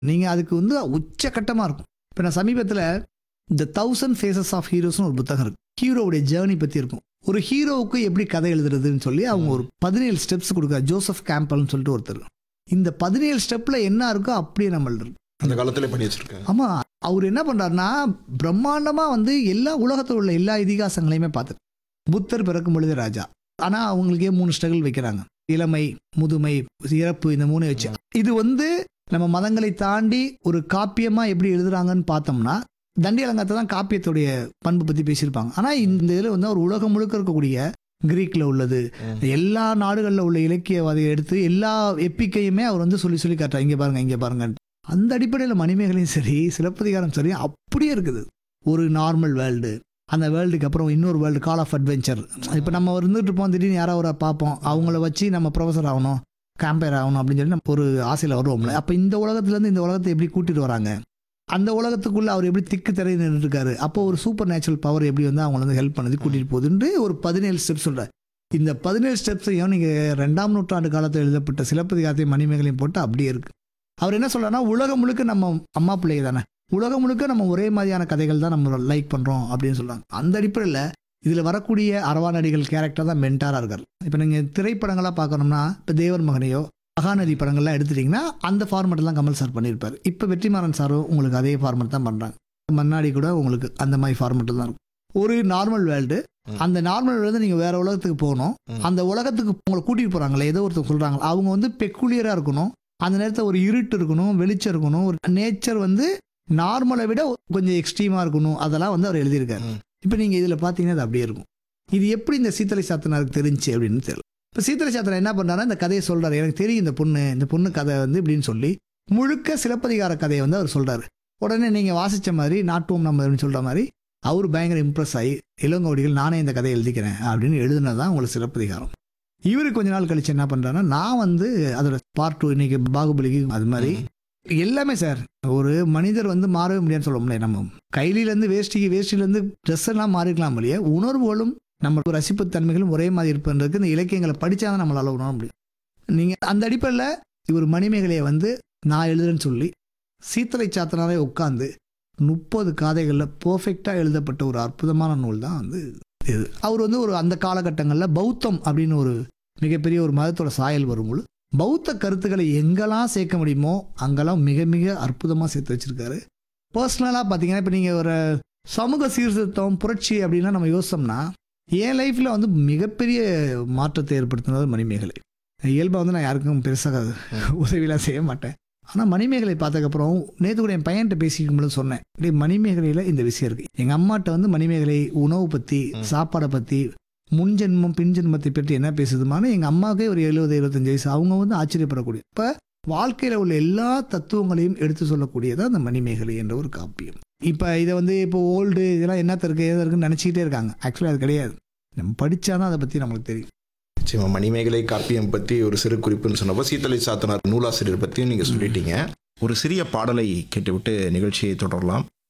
நீங்கள் அதுக்கு வந்து உச்சக்கட்டமாக இருக்கும் இப்போ நான் சமீபத்தில் த தௌசண்ட் ஃபேஸஸ் ஆஃப் ஹீரோஸ்னு ஒரு புத்தகம் இருக்கு ஹீரோவுடைய ஜேர்னி பற்றி இருக்கும் ஒரு ஹீரோவுக்கு எப்படி கதை எழுதுறதுன்னு சொல்லி அவங்க ஒரு பதினேழு ஸ்டெப்ஸ் கொடுக்குறாரு ஜோசப் கேம்பல்னு சொல்லிட்டு ஒருத்தர் இந்த பதினேழு ஸ்டெப்பில் என்ன இருக்கோ அப்படியே நம்ம எழுதுறோம் அந்த காலத்துல பண்ணி வச்சிருக்காங்க ஆமா அவர் என்ன பண்றாருன்னா பிரம்மாண்டமா வந்து எல்லா உலகத்தில் உள்ள எல்லா இதிகாசங்களையுமே பார்த்து புத்தர் பிறக்கும் பொழுது ராஜா ஆனா அவங்களுக்கே மூணு ஸ்ட்ரகிள் வைக்கிறாங்க இளமை முதுமை இறப்பு இந்த மூணு வச்சு இது வந்து நம்ம மதங்களை தாண்டி ஒரு காப்பியமா எப்படி எழுதுறாங்கன்னு பார்த்தோம்னா தண்டி அலங்காரத்தை தான் காப்பியத்துடைய பண்பு பத்தி பேசியிருப்பாங்க ஆனா இந்த இதுல வந்து அவர் உலகம் முழுக்க இருக்கக்கூடிய கிரீக்ல உள்ளது எல்லா நாடுகளில் உள்ள இலக்கியவாதியை எடுத்து எல்லா எப்பிக்கையுமே அவர் வந்து சொல்லி சொல்லி காட்டுறார் இங்கே பாருங்க இங்கே பாருங்க அந்த அடிப்படையில் மணிமேகலையும் சரி சிலப்பதிகாரம் சரி அப்படியே இருக்குது ஒரு நார்மல் வேர்ல்டு அந்த வேர்ல்டுக்கு அப்புறம் இன்னொரு வேர்ல்டு கால் ஆஃப் அட்வென்ச்சர் இப்போ நம்ம இருந்துட்டு இருப்போம் திடீர்னு யாரோ ஒரு பார்ப்போம் அவங்கள வச்சு நம்ம ப்ரொஃபஸர் ஆகணும் கேம்பயர் ஆகணும் அப்படின்னு சொல்லி நம்ம ஒரு ஆசையில் வருவோம்ல அப்போ இந்த உலகத்துலேருந்து இந்த உலகத்தை எப்படி கூட்டிட்டு வராங்க அந்த உலகத்துக்குள்ள அவர் எப்படி திக்கு திரை நின்றுருக்காரு அப்போ ஒரு சூப்பர் நேச்சுரல் பவர் எப்படி வந்து அவங்கள வந்து ஹெல்ப் பண்ணது கூட்டிட்டு போகுதுன்னு ஒரு பதினேழு ஸ்டெப்ஸ் சொல்றாரு இந்த பதினேழு ஸ்டெப்ஸையும் நீங்கள் ரெண்டாம் நூற்றாண்டு காலத்தில் எழுதப்பட்ட சிலப்பதிகாரத்தையும் மணிமேகலையும் போட்டு அப்படியே இருக்கு அவர் என்ன சொல்றாருன்னா உலகம் முழுக்க நம்ம அம்மா பிள்ளைங்க தானே உலகம் முழுக்க நம்ம ஒரே மாதிரியான கதைகள் தான் நம்ம லைக் பண்ணுறோம் அப்படின்னு சொல்றாங்க அந்த அடிப்படையில் இதில் வரக்கூடிய அரவாநடிகள் கேரக்டர் தான் மென்டாராக இருக்கார் இப்போ நீங்கள் திரைப்படங்களாக பார்க்கணும்னா இப்போ தேவர் மகனையோ மகாநதி படங்கள்லாம் எடுத்துட்டிங்கன்னா அந்த ஃபார்மெட் தான் கமல் சார் பண்ணியிருப்பார் இப்போ வெற்றிமாறன் சாரும் உங்களுக்கு அதே ஃபார்மெட் தான் பண்ணுறாங்க மன்னாடி கூட உங்களுக்கு அந்த மாதிரி ஃபார்மெட்டில் தான் இருக்கும் ஒரு நார்மல் வேர்ல்டு அந்த நார்மல் வேர்ல்டு நீங்கள் வேற உலகத்துக்கு போகணும் ம். அந்த உலகத்துக்கு உங்களை கூட்டிகிட்டு போகிறாங்களே ஏதோ ஒருத்தர் சொல்கிறாங்க அவங்க வந்து பெக்குலியராக இருக்கணும் அந்த நேரத்தில் ஒரு இருட்டு இருக்கணும் வெளிச்சம் இருக்கணும் ஒரு நேச்சர் வந்து நார்மலை விட கொஞ்சம் எக்ஸ்ட்ரீமாக இருக்கணும் அதெல்லாம் வந்து அவர் எழுதியிருக்காரு ம். இப்போ நீங்கள் இதில் பார்த்தீங்கன்னா அது அப்படியே இருக்கும் இது எப்படி இந்த சீத்தலை சாத்தனாருக்கு தெரிஞ்சு அப்படின்னு தெரியல இப்போ சீத்தலை சாத்தனார் என்ன பண்ணுறாருன்னா இந்த கதையை சொல்கிறாரு எனக்கு தெரியும் இந்த பொண்ணு இந்த பொண்ணு கதை வந்து இப்படின்னு சொல்லி முழுக்க சிலப்பதிகார கதையை வந்து அவர் சொல்கிறாரு உடனே நீங்கள் வாசித்த மாதிரி நாட்டுவோம் நம்ம அப்படின்னு சொல்கிற மாதிரி அவர் பயங்கர இம்ப்ரெஸ் ஆகி இளங்கோடிகள் நானே இந்த கதையை எழுதிக்கிறேன் அப்படின்னு எழுதுனது தான் உங்களுக்கு சிலப்பதிகாரம் இவர் கொஞ்ச நாள் கழிச்சு என்ன பண்ணுறாருன்னா நான் வந்து அதோட பார்ட் டூ இன்னைக்கு பாகுபலிக்கு அது மாதிரி எல்லாமே சார் ஒரு மனிதர் வந்து மாறவே முடியாதுன்னு சொல்ல முடியாது நம்ம கைலிலேருந்து வேஷ்டிக்கு வேஷ்டிலேருந்து ட்ரெஸ் எல்லாம் மாறிக்கலாம் இல்லையா உணர்வுகளும் நம்ம ரசிப்பு தன்மைகளும் ஒரே மாதிரி இருப்பதுக்கு இந்த இலக்கியங்களை படித்தா தான் நம்மளால உணர முடியும் நீங்கள் அந்த அடிப்படையில் இவர் மணிமேகலையை வந்து நான் எழுதுறேன்னு சொல்லி சீத்தலை சாத்தனாவே உட்காந்து முப்பது காதைகளில் பர்ஃபெக்டாக எழுதப்பட்ட ஒரு அற்புதமான நூல் தான் வந்து இது அவர் வந்து ஒரு அந்த காலகட்டங்களில் பௌத்தம் அப்படின்னு ஒரு மிகப்பெரிய ஒரு மதத்தோட சாயல் வரும்போது பௌத்த கருத்துக்களை எங்கெல்லாம் சேர்க்க முடியுமோ அங்கெல்லாம் மிக மிக அற்புதமாக சேர்த்து வச்சிருக்காரு பர்சனலாக பார்த்தீங்கன்னா இப்போ நீங்கள் ஒரு சமூக சீர்திருத்தம் புரட்சி அப்படின்னா நம்ம யோசிச்சோம்னா என் லைஃப்பில் வந்து மிகப்பெரிய மாற்றத்தை ஏற்படுத்தினது மணிமேகலை இயல்பாக வந்து நான் யாருக்கும் பெருசாக உதவிலாம் செய்ய மாட்டேன் ஆனால் மணிமேகலை பார்த்ததுக்கப்புறம் நேற்று கூட என் பையன்கிட்ட பேசிக்கும் பொழுது சொன்னேன் டேய் மணிமேகலையில் இந்த விஷயம் இருக்குது எங்கள் அம்மாட்ட வந்து மணிமேகலை உணவு பற்றி சாப்பாடை பற்றி முன் ஜென்மம் பின் ஜென்மத்தை பற்றி என்ன பேசுதுமான எங்கள் அம்மாவுக்கே ஒரு எழுபது எழுபத்தஞ்சு வயசு அவங்க வந்து ஆச்சரியப்படக்கூடிய இப்போ வாழ்க்கையில் உள்ள எல்லா தத்துவங்களையும் எடுத்து சொல்லக்கூடியதான் அந்த மணிமேகலை என்ற ஒரு காப்பியம் இப்போ இதை வந்து இப்போ ஓல்டு இதெல்லாம் என்னத்த இருக்கு எதை இருக்குன்னு நினச்சிக்கிட்டே இருக்காங்க ஆக்சுவலாக அது கிடையாது நம்ம படித்தாதான் அதை பற்றி நம்மளுக்கு தெரியும் நிச்சயமா மணிமேகலை காப்பியம் பத்தி ஒரு சிறு குறிப்புன்னு சொன்னப்போ சீத்தலை சாத்தனார் நூலாசிரியர் பத்தியும் நீங்க சொல்லிட்டீங்க ஒரு சிறிய பாடலை கேட்டுவிட்டு நிகழ்ச்சியை தொடரலாம்